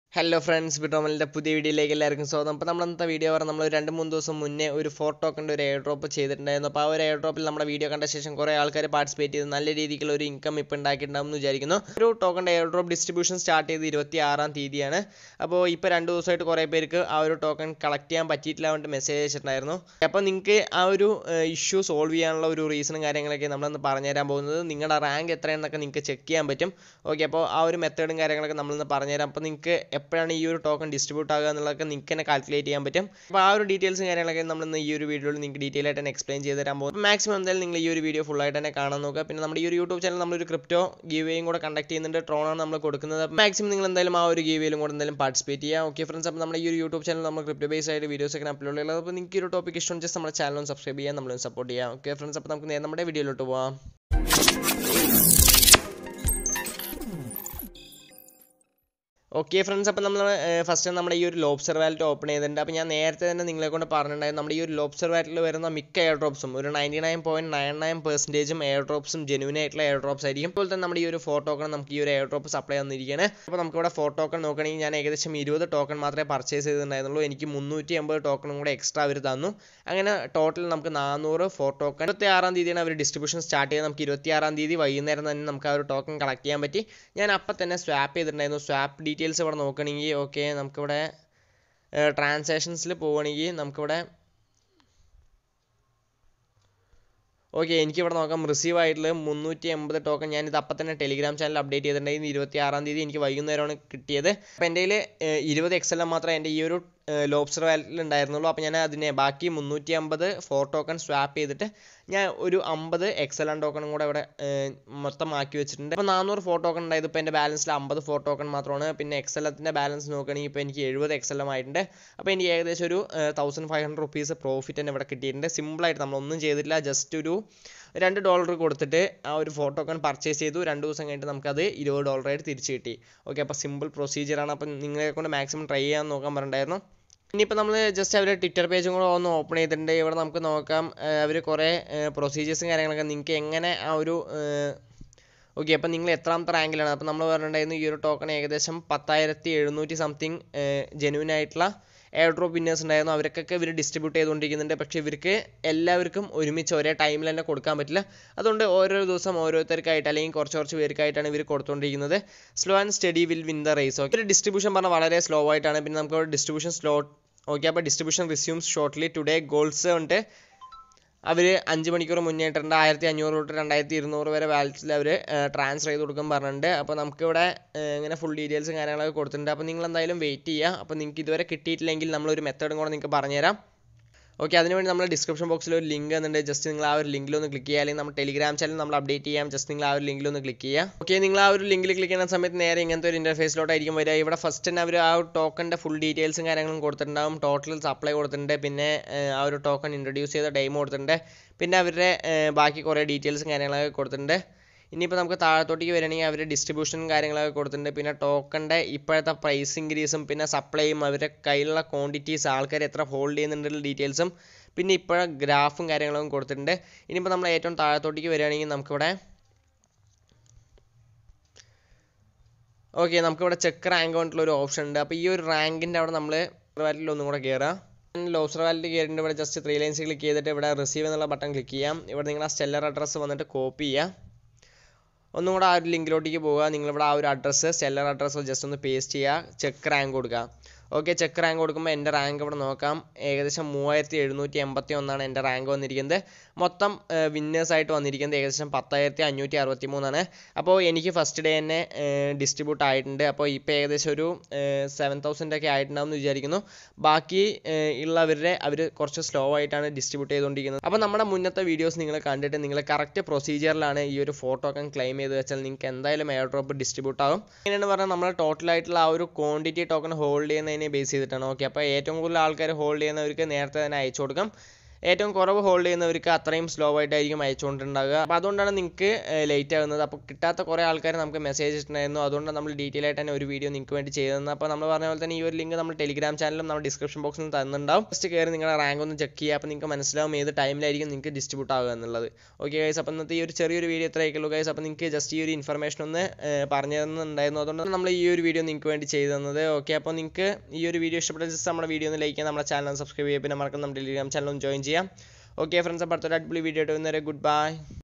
hello friends ബിട്രോമലിൻ്റെ പുതിയ വീഡിയോയിലേക്ക് എല്ലാവർക്കും സ്വാഗതം അപ്പോൾ നമ്മൾ ഇന്നത്തെ വീഡിയോ പറഞ്ഞാൽ നമ്മൾ രണ്ട് മൂന്ന് ദിവസം മുന്നേ ഒരു ഫോർ ടോക്കണിൻ്റെ ഒരു എയർ ഡ്രോപ്പ് ചെയ്തിട്ടുണ്ടായിരുന്നു അപ്പോൾ ആ ഒരു എയർ ഡ്രോപ്പിൽ നമ്മുടെ വീഡിയോ കണ്ട ശേഷം കുറേ ആൾക്കാർ പാർട്ടിസിപ്പേറ്റ് ചെയ്ത് നല്ല രീതിക്കുള്ള ഒരു ഇൻകം ഇപ്പോൾ ഉണ്ടാക്കിയിട്ടുണ്ടാവും എന്ന് വിചാരിക്കുന്നു ഒരു ടോക്കണിൻ്റെ എയർ ഡ്രോപ്പ് ഡിസ്ട്രിബ്യൂഷൻ സ്റ്റാർട്ട് ചെയ്ത് ഇരുപത്തി ആറാം തീയതിയാണ് അപ്പോൾ ഇപ്പോൾ രണ്ട് ദിവസമായിട്ട് കുറേ പേർക്ക് ആ ഒരു ടോക്കൺ കളക്ട് ചെയ്യാൻ പറ്റിയിട്ടില്ല കൊണ്ട് മെസ്സേജ് അയച്ചിട്ടുണ്ടായിരുന്നു അപ്പോൾ നിങ്ങൾക്ക് ആ ഒരു ഇഷ്യൂ സോൾവ് ചെയ്യാനുള്ള ഒരു റീസണും കാര്യങ്ങളൊക്കെ നമ്മളൊന്ന് പറഞ്ഞുതരാൻ പോകുന്നത് നിങ്ങളുടെ റാങ്ക് എത്രയാണെന്നൊക്കെ നിങ്ങൾക്ക് ചെക്ക് ചെയ്യാൻ പറ്റും ഓക്കെ അപ്പോൾ ആ ഒരു മെത്തേഡും കാര്യങ്ങളൊക്കെ നമ്മളൊന്ന് പറഞ്ഞുതരാം അപ്പോൾ നിങ്ങൾക്ക് എപ്പോഴാണ് ഈ ഒരു ടോക്കൺ ഡിസ്ട്രിബ്യൂട്ട് ആകുക എന്നുള്ളതൊക്കെ നിങ്ങൾക്ക് തന്നെ കാൽക്കുലേറ്റ് ചെയ്യാൻ പറ്റും അപ്പോൾ ആ ഒരു ഡീറ്റെയിൽസും കാര്യങ്ങളൊക്കെ നമ്മൾ ഇന്ന് ഈ ഒരു വീഡിയോയിൽ നിങ്ങൾക്ക് ഡീറ്റെയിൽ ആയിട്ട് തന്നെ എക്സ്പ്ലെയിൻ ചെയ്ത് തരാൻ പോകും മാക്സിമം എന്തായാലും നിങ്ങൾ ഈ ഒരു വീഡിയോ ഫുൾ ആയിട്ട് തന്നെ കാണാൻ നോക്കുക പിന്നെ നമ്മുടെ ഈ ഒരു യൂട്യൂബ് ചാനൽ നമ്മളൊരു ക്രിപ്റ്റോ ഗീവേയും കൂടെ കണ്ടക്ട് ചെയ്യുന്നുണ്ട് ട്രോണാണ് നമ്മൾ കൊടുക്കുന്നത് മാക്സിമം നിങ്ങൾ എന്തായാലും ആ ഒരു ഗീവേയിലും കൂടെ എന്തായാലും പാർട്ടിസിപ്പേറ്റ് ചെയ്യുക ഓക്കെ ഫ്രണ്ട്സ് അപ്പോൾ നമ്മുടെ ഈ ഒരു യൂട്യൂബ് ചാനൽ നമ്മൾ ക്രിപ്റ്റോ ബേസ് ആയിട്ട് വീഡിയോസ് ഒക്കെ അപ്ലോഡ് ചെയ്യുന്നത് അപ്പോൾ നിങ്ങൾക്ക് ഈ ഒരു ടോപ്പിക് ഇഷ്ടം ജസ്റ്റ് നമ്മുടെ ചാനൽ ഒന്ന് സബ്സ്ക്രൈബ് ചെയ്യാൻ നമ്മളൊന്ന് സപ്പോർട്ട് ചെയ്യാം ഓക്കെ ഫ്രണ്ട്സ് അപ്പോൾ നമുക്ക് നേരെ നമ്മുടെ വീഡിയോയിലോട്ട് പോവാം ഓക്കെ ഫ്രണ്ട്സ് അപ്പോൾ നമ്മൾ ഫസ്റ്റ് നമ്മുടെ ഈ ഒരു ലോബ്സർ വാലറ്റ് ഓപ്പൺ ചെയ്തിട്ടുണ്ട് അപ്പോൾ ഞാൻ നേരത്തെ തന്നെ നിങ്ങളെ കൊണ്ട് പറഞ്ഞിട്ടുണ്ടായിരുന്നു നമ്മുടെ ഈ ഒരു ലോബ്സർ വാലറ്റിൽ വരുന്ന മിക്ക എയർ ഡ്രോപ്സും ഒരു ninety nine point nine nine പെർസെൻറ്റേജും എയർ ഡ്രോപ്സും ജെനുവിൻ ആയിട്ടുള്ള എയർ ഡ്രോപ്സ് ആയിരിക്കും അതുപോലെ തന്നെ നമ്മുടെ ഈ ഒരു ഫോർ ടോക്കൺ നമുക്ക് ഈ ഒരു എയർ ഡ്രോപ്പ് സപ്ലൈ തന്നിരിക്കുകയാണ് അപ്പോൾ നമുക്കിവിടെ ഫോർ ടോക്കൺ നോക്കുകയാണെങ്കിൽ ഞാൻ ഏകദേശം ഇരുപത് ടോക്കൺ മാത്രമേ പർച്ചേസ് ചെയ്തിട്ടുണ്ടായിരുന്നുള്ളൂ എനിക്ക് മുന്നൂറ്റി അമ്പത് ടോക്കണും കൂടെ എക്സ്ട്രാ അവർ തന്നു അങ്ങനെ ടോട്ടൽ നമുക്ക് നാനൂറ് ഫോർ ടോക്കൺ ഇരുപത്തി ആറാം തീയതിയാണ് അവർ ഡിസ്ട്രിബ്യൂഷൻ സ്റ്റാർട്ട് ചെയ്ത് നമുക്ക് ഇരുപത്തി ആറാം തീയതി വൈകുന്നേരം തന്നെ നമുക്ക് ആ ഒരു ടോക്കൺ കളക്ട് ചെയ്യാൻ പറ്റി ഞാൻ അപ്പം തന്നെ സ്വാപ്പ് ചെയ്തിട്ടുണ്ടായിരുന്നു സ്വാപ്പ് ഡീറ്റെയിൽസ് ഇവിടെ നോക്കുകയാണെങ്കിൽ ഓക്കെ നമുക്കിവിടെ ട്രാൻസാക്ഷൻസിൽ പോവുകയാണെങ്കിൽ നമുക്കിവിടെ ഓക്കെ എനിക്കിവിടെ നോക്കാം റിസീവ് ആയിട്ടുള്ള മുന്നൂറ്റി എൺപത് ടോക്കൺ ഞാനിത് അപ്പം തന്നെ ടെലിഗ്രാം ചാനൽ അപ്ഡേറ്റ് ചെയ്തിട്ടുണ്ടായിരുന്നു ഇരുപത്തി ആറാം തീയതി എനിക്ക് വൈകുന്നേരമാണ് കിട്ടിയത് അപ്പോൾ എൻ്റെ കയ്യിൽ ഇരുപത് എക്സ് എൽ മാത്രമേ എൻ്റെ ഈ ഒരു ലോബ്സ്റ്റർ വാലറ്റിൽ ഉണ്ടായിരുന്നുള്ളൂ അപ്പോൾ ഞാൻ അതിനെ ബാക്കി മുന്നൂറ്റി അമ്പത് ഫോർ ടോക്കൺ സ്വാപ്പ് ചെയ്തിട്ട് ഞാൻ ഒരു അമ്പത് എക്സ് എൽ ടോക്കണും കൂടെ ഇവിടെ മൊത്തം ആക്കി വെച്ചിട്ടുണ്ട് അപ്പോൾ നാനൂറ് ഫോർ ടോക്കൺ ഉണ്ടായത് ഇപ്പോൾ എൻ്റെ ബാലൻസിൽ അമ്പത് ഫോർ ടോക്കൺ മാത്രമാണ് പിന്നെ എക്സ് എല്ലത്തിൻ്റെ ബാലൻസ് നോക്കുകയാണെങ്കിൽ ഇപ്പോൾ എനിക്ക് എഴുപത് എക്സ് എൽ ആയിട്ടുണ്ട് അപ്പോൾ എനിക്ക് ഏകദേശം ഒരു thousand five hundred rupees profit തന്നെ ഇവിടെ കിട്ടിയിട്ടുണ്ട് സിമ്പിളായിട്ട് നമ്മളൊന്നും ചെയ്തിട്ടില്ല ജസ്റ്റ് ഒരു രണ്ട് ഡോളർ കൊടുത്തിട്ട് ആ ഒരു ഫോർ ടോക്കൺ പർച്ചേസ് ചെയ്തു രണ്ട് ദിവസം കഴിഞ്ഞിട്ട് നമുക്കത് ഇരുപത് ഡോളറായിട്ട് തിരിച്ച് കിട്ടി ഓക്കെ അപ്പോൾ സിമ്പിൾ പ്രൊസീജിയറാണ് അപ്പോൾ നിങ്ങളെ കൊണ്ട് മാക്സിമം ട്രൈ ചെയ്യാൻ നോക്കാൻ പറഞ്ഞിട്ടുണ്ടായിരുന്നു ഇനിയിപ്പോൾ നമ്മൾ ജസ്റ്റ് അവർ ട്വിറ്റർ പേജും കൂടെ ഒന്ന് ഓപ്പൺ ചെയ്തിട്ടുണ്ട് ഇവിടെ നമുക്ക് നോക്കാം അവർ കുറേ പ്രൊസീജിയേഴ്സും കാര്യങ്ങളൊക്കെ നിങ്ങൾക്ക് എങ്ങനെ ആ ഒരു ഓക്കെ അപ്പോൾ നിങ്ങൾ എത്രാമത്തെ റാങ്കിലാണ് അപ്പോൾ നമ്മൾ പറഞ്ഞിട്ടുണ്ടായിരുന്നു ഈ ഒരു ടോക്കൺ ഏകദേശം പത്തായിരത്തി എഴുന്നൂറ്റി സംതിങ് ജെനുവിൻ ആയിട്ടുള്ള എയർ ഡ്രോപ്പ് വിന്നേഴ്സ് ഉണ്ടായിരുന്നു അവർക്കൊക്കെ ഇവർ ഡിസ്ട്രിബ്യൂട്ട് ചെയ്തുകൊണ്ടിരിക്കുന്നുണ്ട് പക്ഷേ ഇവർക്ക് എല്ലാവർക്കും ഒരുമിച്ച് ഒരേ ടൈമിൽ തന്നെ കൊടുക്കാൻ പറ്റില്ല അതുകൊണ്ട് ഓരോ ദിവസം ഓരോരുത്തർക്കായിട്ട് അല്ലെങ്കിൽ കുറച്ച് കുറച്ച് പേർക്കായിട്ടാണ് ഇവർ കൊടുത്തുകൊണ്ടിരിക്കുന്നത് slow and steady will win the race okay distribution പറഞ്ഞാൽ വളരെ സ്ലോ ആയിട്ടാണ് പിന്നെ നമുക്ക് ഡിസ്ട്രിബ്യൂഷൻ സ്ലോ ഓക്കെ അപ്പോൾ distribution resumes shortly today goals ഉണ്ട് അവർ അഞ്ച് മണിക്കൂർ മുന്നേറ്റിട്ടുണ്ട് ആയിരത്തി അഞ്ഞൂറ് തൊട്ട് രണ്ടായിരത്തി ഇരുന്നൂറ് വരെ വാലറ്റിൽ അവർ ട്രാൻസ്ഫർ ചെയ്ത് കൊടുക്കും പറഞ്ഞിട്ടുണ്ട് അപ്പോൾ നമുക്കിവിടെ ഇങ്ങനെ ഫുൾ ഡീറ്റെയിൽസും കാര്യങ്ങളൊക്കെ കൊടുത്തിട്ടുണ്ട് അപ്പോൾ നിങ്ങൾ എന്തായാലും വെയിറ്റ് ചെയ്യുക അപ്പോൾ നിങ്ങൾക്ക് ഇതുവരെ കിട്ടിയിട്ടില്ലെങ്കിൽ നമ്മളൊരു മെത്തേഡും കൂടെ നിങ്ങൾക്ക് പറഞ്ഞുതരാം ഓക്കെ അതിനുവേണ്ടി നമ്മൾ ഡിസ്ക്രിപ്ഷൻ ബോക്സിൽ ഒരു ലിങ്ക് എന്നുണ്ട് ജസ്റ്റ് നിങ്ങൾ ആ ഒരു ലിങ്കിൽ ഒന്ന് ക്ലിക്ക് ചെയ്യുക അല്ലെങ്കിൽ നമ്മൾ ടെലിഗ്രാം ചാനൽ നമ്മൾ അപ്ഡേറ്റ് ചെയ്യാം ജസ്റ്റ് നിങ്ങൾ ആ ഒരു ലിങ്കിൽ ഒന്ന് ക്ലിക്ക് ചെയ്യുക ഓക്കെ നിങ്ങൾ ആ ഒരു ലിങ്കിൽ ക്ലിക്ക് ചെയ്യുന്ന സമയത്ത് നേരെ ഇങ്ങനത്തെ ഒരു ഇൻ്റർഫേസിലോട്ടായിരിക്കും വരിക ഇവിടെ ഫസ്റ്റ് തന്നെ അവർ ആ ഒരു ടോക്കണിൻ്റെ ഫുൾ ഡീറ്റെയിൽസും കാര്യങ്ങളും കൊടുത്തിട്ടുണ്ടാവും ടോട്ടൽ സപ്ലൈ കൊടുത്തിട്ടുണ്ട് പിന്നെ ആ ഒരു ടോക്കൺ ഇൻട്രൊഡ്യൂസ് ചെയ്ത ടൈം കൊടുത്തിട്ടുണ്ട് പിന്നെ അവരുടെ ബാക്കി കുറേ ഡീറ്റെയിൽസും കാര്യങ്ങളൊക്കെ കൊടുത്തിട്ടുണ്ട് ഇനിയിപ്പോൾ നമുക്ക് താഴത്തോട്ടേക്ക് വരികയാണെങ്കിൽ അവർ ഡിസ്ട്രിബ്യൂഷനും കാര്യങ്ങളൊക്കെ കൊടുത്തിട്ടുണ്ട് പിന്നെ ടോക്കണിൻ്റെ ഇപ്പോഴത്തെ പ്രൈസ് ഇൻക്രീസും പിന്നെ സപ്ലൈയും അവരുടെ കയ്യിലുള്ള ക്വാണ്ടിറ്റീസ് ആൾക്കാർ എത്ര ഹോൾഡ് ചെയ്യുന്നുണ്ടെന്നുള്ള ഡീറ്റെയിൽസും പിന്നെ ഇപ്പോഴത്തെ ഗ്രാഫും കാര്യങ്ങളൊക്കെ കൊടുത്തിട്ടുണ്ട് ഇനിയിപ്പോൾ നമ്മൾ ഏറ്റവും താഴത്തോട്ടേക്ക് വരികയാണെങ്കിൽ നമുക്കിവിടെ ഓക്കെ നമുക്കിവിടെ ചെക്ക് റാങ്ക് കൊണ്ടുള്ള ഒരു ഓപ്ഷൻ ഉണ്ട് അപ്പോൾ ഈ ഒരു റാങ്കിൻ്റെ അവിടെ നമ്മൾ വാലറ്റിൽ ഒന്നും കൂടെ കയറുക ലോസർ വാലറ്റ് കയറിയിട്ട് ഇവിടെ ജസ്റ്റ് ത്രീ ലൈൻസ് ക്ലിക്ക് ചെയ്തിട്ട് ഇവിടെ റിസീവ് എന്നുള്ള ബട്ടൺ ക്ലിക്ക് ചെയ്യാം ഇവിടെ നിങ്ങളുടെ സ്റ്റെല്ലർ അഡ്രസ്സ് വന്നിട്ട് കോപ്പി ചെയ്യുക ഒന്നും കൂടെ ആ ഒരു ലിങ്കിലോട്ടേക്ക് പോവുക നിങ്ങളിവിടെ ആ ഒരു അഡ്രസ്സ് സെല്ലർ അഡ്രസ്സ് ജസ്റ്റ് ഒന്ന് പേസ്റ്റ് ചെയ്യുക ചെക്ക് റാങ്ക് കൊടുക്കുക ഓക്കെ ചെക്ക് റാങ്ക് കൊടുക്കുമ്പോൾ എൻ്റെ റാങ്ക് ഇവിടെ നോക്കാം ഏകദേശം മൂവായിരത്തി എഴുന്നൂറ്റി എൺപത്തി ഒന്നാണ് എൻ്റെ റാങ്ക് വന്നിരിക്കുന്നത് മൊത്തം വിന്നേഴ്സ് ആയിട്ട് വന്നിരിക്കുന്നത് ഏകദേശം പത്തായിരത്തി അഞ്ഞൂറ്റി അറുപത്തി മൂന്നാണ് അപ്പോൾ എനിക്ക് ഫസ്റ്റ് ഡേ തന്നെ ഡിസ്ട്രിബ്യൂട്ട് ആയിട്ടുണ്ട് അപ്പോൾ ഇപ്പോൾ ഏകദേശം ഒരു സെവൻ തൗസൻഡ് ഒക്കെ ആയിട്ടുണ്ടാവും എന്ന് വിചാരിക്കുന്നു ബാക്കി ഉള്ളവരുടെ അവർ കുറച്ച് സ്ലോ ആയിട്ടാണ് ഡിസ്ട്രിബ്യൂട്ട് ചെയ്തുകൊണ്ടിരിക്കുന്നത് അപ്പോൾ നമ്മുടെ മുന്നത്തെ വീഡിയോസ് നിങ്ങൾ കണ്ടിട്ട് നിങ്ങൾ കറക്റ്റ് പ്രൊസീജിയറിലാണ് ഈ ഒരു ഫോട്ടോ ഒക്കെ ക്ലെയിം ചെയ്ത് വെച്ചാൽ നിങ്ങൾക്ക് എന്തായാലും എയർ ഡ്രോപ്പ് ഡിസ്ട്രിബ്യൂട്ട് ആകും എങ്ങനെയാണ് പറഞ്ഞാൽ നമ്മൾ ടോട്ടലായിട്ടുള്ള ആ ഒരു ക്വാണ്ടിറ്റി ടോക്കൺ ഹോൾഡ് ചെയ്യുന്നതിനെ ബേസ് ചെയ്തിട്ടാണ് ഓക്കെ അപ്പോൾ ഏറ്റവും കൂടുതൽ ആൾക്കാർ ഹോൾഡ് ചെയ്യുന്നവർക്ക് നേരത്തെ തന്നെ അയച്ചു കൊടുക്കാം ഏറ്റവും കുറവ് ഹോൾഡ് ചെയ്യുന്നവർക്ക് അത്രയും സ്ലോ ആയിട്ടായിരിക്കും അയച്ചുകൊണ്ടുണ്ടാകുക അപ്പോൾ അതുകൊണ്ടാണ് നിങ്ങൾക്ക് ലേറ്റ് ആകുന്നത് അപ്പോൾ കിട്ടാത്ത കുറേ ആൾക്കാർ നമുക്ക് മെസ്സേജ് ഇട്ടിട്ടുണ്ടായിരുന്നു അതുകൊണ്ട് നമ്മൾ ഡീറ്റെയിൽ ആയിട്ട് തന്നെ ഒരു വീഡിയോ നിങ്ങൾക്ക് വേണ്ടി ചെയ്തതെന്ന് അപ്പോൾ നമ്മൾ പറഞ്ഞ പോലെ തന്നെ ഈ ഒരു ലിങ്ക് നമ്മൾ ടെലിഗ്രാം ചാനലും നമ്മൾ ഡിസ്ക്രിപ്ഷൻ ബോക്സിൽ തന്നിട്ടുണ്ടാവും ജസ്റ്റ് കയറി നിങ്ങളുടെ റാങ്ക് ഒന്ന് ചെക്ക് ചെയ്യുക അപ്പോൾ നിങ്ങൾക്ക് മനസ്സിലാവും ഏത് ടൈമിലായിരിക്കും നിങ്ങൾക്ക് ഡിസ്ട്രിബ്യൂട്ട് ആകുക എന്നുള്ളത് ഓക്കെ ഗൈസ് അപ്പോൾ ഇന്നത്തെ ഈ ഒരു ചെറിയൊരു വീഡിയോ എത്ര ആയിക്കുള്ളൂ ഗൈസ് അപ്പോൾ നിങ്ങൾക്ക് ജസ്റ്റ് ഈ ഒരു ഇൻഫർമേഷൻ ഒന്ന് പറഞ്ഞു തന്നിട്ടുണ്ടായിരുന്നു അതുകൊണ്ടാണ് നമ്മൾ ഈ ഒരു വീഡിയോ നിങ്ങൾക്ക് വേണ്ടി ചെയ്തു തന്നത് ഓക്കെ അപ്പോൾ നിങ്ങൾക്ക് ഈ ഒരു വീഡിയോ ഇഷ്ടപ്പെട്ട ജസ്റ്റ് നമ്മുടെ വീഡിയോ ഒന്ന് ലൈക്ക് ചെയ്യാം നമ്മുടെ ചാനൽ സബ്സ്ക്രൈബ് ചെയ്യുക പിന്നെ മറക്കുന്ന നമ്മുടെ ടെലിഗ്രാം ചാനൽ ഒന്ന് ജോയിൻ ചെയ്യാം ഓക്കെ ഫ്രണ്ട്സ് അപ്പോൾ അടുത്തൊരു അടിപൊളി വീഡിയോ ആയിട്ട് വരുന്നവരെ ഗുഡ് ബൈ